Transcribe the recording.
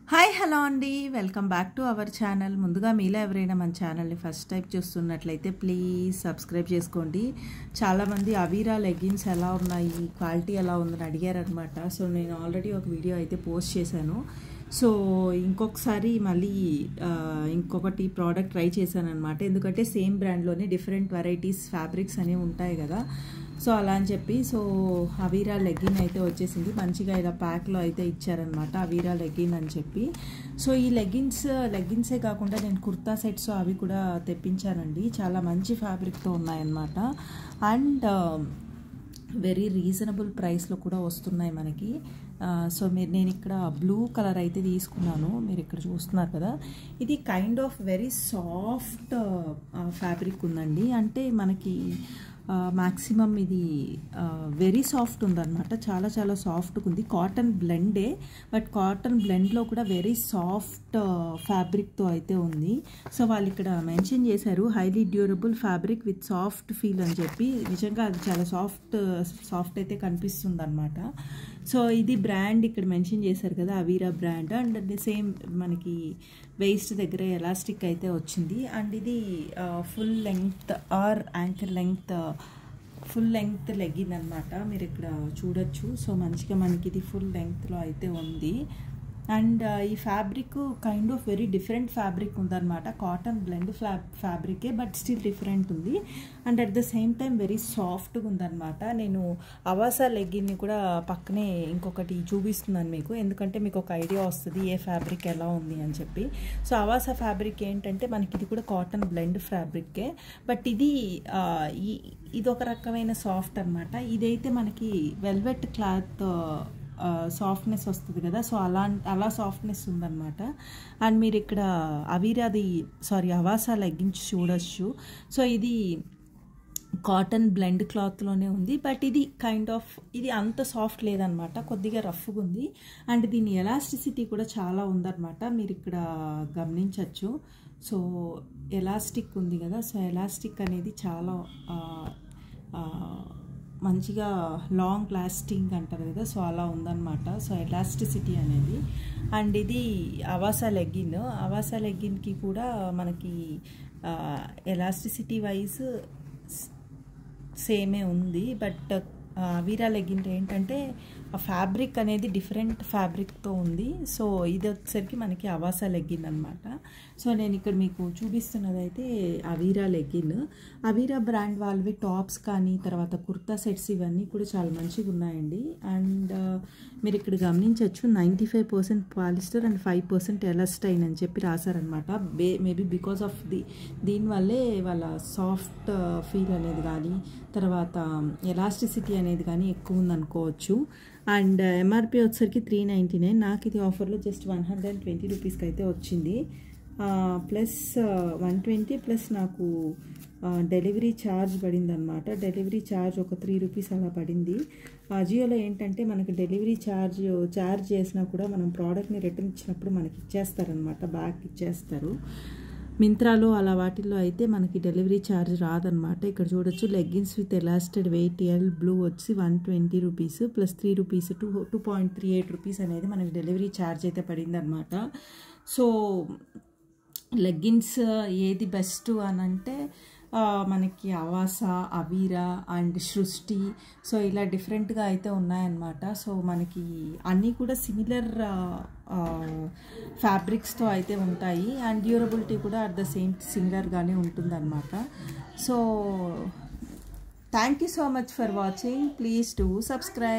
hi hello అండి welcome back to our channel ముందుగా మీలో ఎవరైనా మన ఛానల్ని ఫస్ట్ టైం చూస్తున్నట్లయితే ప్లీజ్ సబ్స్క్రైబ్ చేసుకోండి చాలామంది అవీరా లెగ్గిన్స్ ఎలా ఉన్నాయి క్వాలిటీ ఎలా ఉందని అడిగారనమాట సో నేను ఆల్రెడీ ఒక వీడియో అయితే పోస్ట్ చేశాను సో ఇంకొకసారి మళ్ళీ ఆ, ఇంకొకటి ప్రోడక్ట్ ట్రై చేశాను అనమాట ఎందుకంటే సేమ్ బ్రాండ్లోనే డిఫరెంట్ వెరైటీస్ ఫ్యాబ్రిక్స్ అనేవి ఉంటాయి కదా సో అలా అని చెప్పి సో అవీరా లెగ్గిన్ అయితే వచ్చేసింది మంచిగా ఇలా ప్యాక్లో అయితే ఇచ్చారనమాట అవీరా లెగ్గిన్ అని చెప్పి సో ఈ లెగ్గిన్స్ లెగ్గిన్సే కాకుండా నేను కుర్తా సెట్స్ అవి కూడా తెప్పించానండి చాలా మంచి ఫ్యాబ్రిక్తో ఉన్నాయన్నమాట అండ్ వెరీ రీజనబుల్ ప్రైస్లో కూడా వస్తున్నాయి మనకి ఆ, సో మీరు నేను ఇక్కడ బ్లూ కలర్ అయితే తీసుకున్నాను మీరు ఇక్కడ చూస్తున్నారు కదా ఇది kind of very soft fabric ఉందండి అంటే మనకి మ్యాక్సిమం ఇది వెరీ సాఫ్ట్ ఉందన్నమాట చాలా చాలా సాఫ్ట్గా ఉంది కాటన్ బ్లెండే బట్ కాటన్ బ్లెండ్లో కూడా వెరీ సాఫ్ట్ ఫ్యాబ్రిక్తో అయితే ఉంది సో వాళ్ళు ఇక్కడ మెన్షన్ చేశారు highly durable fabric with soft feel అని చెప్పి నిజంగా అది చాలా సాఫ్ట్ సాఫ్ట్ అయితే కనిపిస్తుంది అనమాట సో ఇది బ్రాండ్ ఇక్కడ మెన్షన్ చేశారు కదా అవీరా బ్రాండ్ అండ్ సేమ్ మనకి వేస్ట్ దగ్గర ఎలాస్టిక్ అయితే వచ్చింది అండ్ ఇది full length or ankle length full length legging అనమాట మీరు ఇక్కడ చూడొచ్చు సో మంచిగా మనకి ఇది ఫుల్ లెంగ్త్లో అయితే ఉంది అండ్ ఈ fabric kind of very different fabric ఉందన్నమాట కాటన్ బ్లెండ్ ఫ్లా ఫ్యాబ్రికే బట్ స్టిల్ డిఫరెంట్ ఉంది and at the same time very సాఫ్ట్గా ఉందన్నమాట నేను అవాసా లెగ్గిన్ని కూడా పక్కనే ఇంకొకటి చూపిస్తున్నాను మీకు ఎందుకంటే మీకు ఒక ఐడియా వస్తుంది ఏ ఫ్యాబ్రిక్ ఎలా ఉంది అని చెప్పి సో అవాసా ఫ్యాబ్రిక్ ఏంటంటే మనకి ఇది కూడా కాటన్ బ్లెండ్ ఫ్యాబ్రికే బట్ ఇది ఆ, ఈ ఇది ఒక రకమైన సాఫ్ట్ అనమాట ఇదైతే మనకి వెల్వెట్ క్లాత్ సాఫ్ట్నెస్ వస్తుంది కదా సో అలా అలా సాఫ్ట్నెస్ ఉందన్నమాట అండ్ మీరు ఇక్కడ అవీరాది సారీ అవాసా లెగ్గించి చూడొచ్చు సో ఇది కాటన్ బ్లెండ్ క్లాత్లోనే ఉంది బట్ ఇది కైండ్ ఆఫ్ ఇది అంత సాఫ్ట్ లేదనమాట కొద్దిగా రఫ్గా ఉంది అండ్ దీని ఎలాస్టిసిటీ కూడా చాలా ఉందన్నమాట మీరు ఇక్కడ గమనించవచ్చు సో ఎలాస్టిక్ ఉంది కదా సో ఎలాస్టిక్ అనేది చాలా ఆ, ఆ, మంచిగా లాంగ్ లాస్టింగ్ అంటారు కదా సో అలా ఉందన్నమాట సో ఎలాస్టిసిటీ అనేది అండ్ ఇది అవాసా లెగ్గిన్ అవాసా లెగ్గిన్కి కూడా మనకి ఎలాస్టిసిటీ వైజ్ సేమే ఉంది బట్ వీరా లెగ్గిన్ ఏంటంటే ఆ ఫ్యాబ్రిక్ అనేది డిఫరెంట్ ఫ్యాబ్రిక్తో ఉంది సో ఇది వచ్చేసరికి మనకి అవాసా లెగ్గిన్ అనమాట సో నేను ఇక్కడ మీకు చూపిస్తున్నది అయితే అవీరా లెగ్గిన్ అవీరా బ్రాండ్ వాళ్ళవి టాప్స్ కానీ తర్వాత కుర్తా సెట్స్ ఇవన్నీ కూడా చాలా మంచిగా ఉన్నాయండి అండ్ మీరు ఇక్కడ గమనించవచ్చు ninety five percent polyester and five percent elastane అని చెప్పి రాశారనమాట బే మేబీ బికాస్ ఆఫ్ ది దీనివల్లే వాళ్ళ సాఫ్ట్ ఫీల్ అనేది కానీ తర్వాత ఎలాస్టిసిటీ అనేది కానీ ఎక్కువ ఉందనుకోవచ్చు అండ్ ఎంఆర్పి వచ్చేసరికి త్రీ నైంటీ నైన్ నాకు ఇది ఆఫర్లో just one hundred and twenty రూపీస్కి అయితే వచ్చింది ప్లస్ వన్ ట్వంటీ ప్లస్ నాకు డెలివరీ ఛార్జ్ పడింది అనమాట డెలివరీ ఛార్జ్ ఒక త్రీ రూపీస్ అలా పడింది అజియోలో ఏంటంటే మనకి డెలివరీ ఛార్జ్ ఛార్జ్ చేసినా కూడా మనం ప్రోడక్ట్ని రిటర్న్ ఇచ్చినప్పుడు మనకి ఇచ్చేస్తారనమాట బ్యాక్ ఇచ్చేస్తారు మింత్రాలో అలా వాటిల్లో అయితే మనకి డెలివరీ ఛార్జ్ రాదనమాట ఇక్కడ చూడొచ్చు leggings with elasted waist L blue వచ్చి one twenty rupees plus three rupees two two point three eight rupees అనేది మనకి డెలివరీ ఛార్జ్ అయితే పడిందనమాట సో లెగ్గిన్స్ ఏది బెస్ట్ అని అంటే ఆ, మనకి అవాస అవీరా అండ్ సృష్టి సో ఇలా డిఫరెంట్గా అయితే ఉన్నాయన్నమాట సో మనకి అన్నీ కూడా సిమిలర్ ఫ్యాబ్రిక్స్తో అయితే ఉంటాయి అండ్ డ్యూరబిలిటీ కూడా అట్ ద సేమ్ సిమిలర్గానే ఉంటుందన్నమాట so thank you so much for watching please to subscribe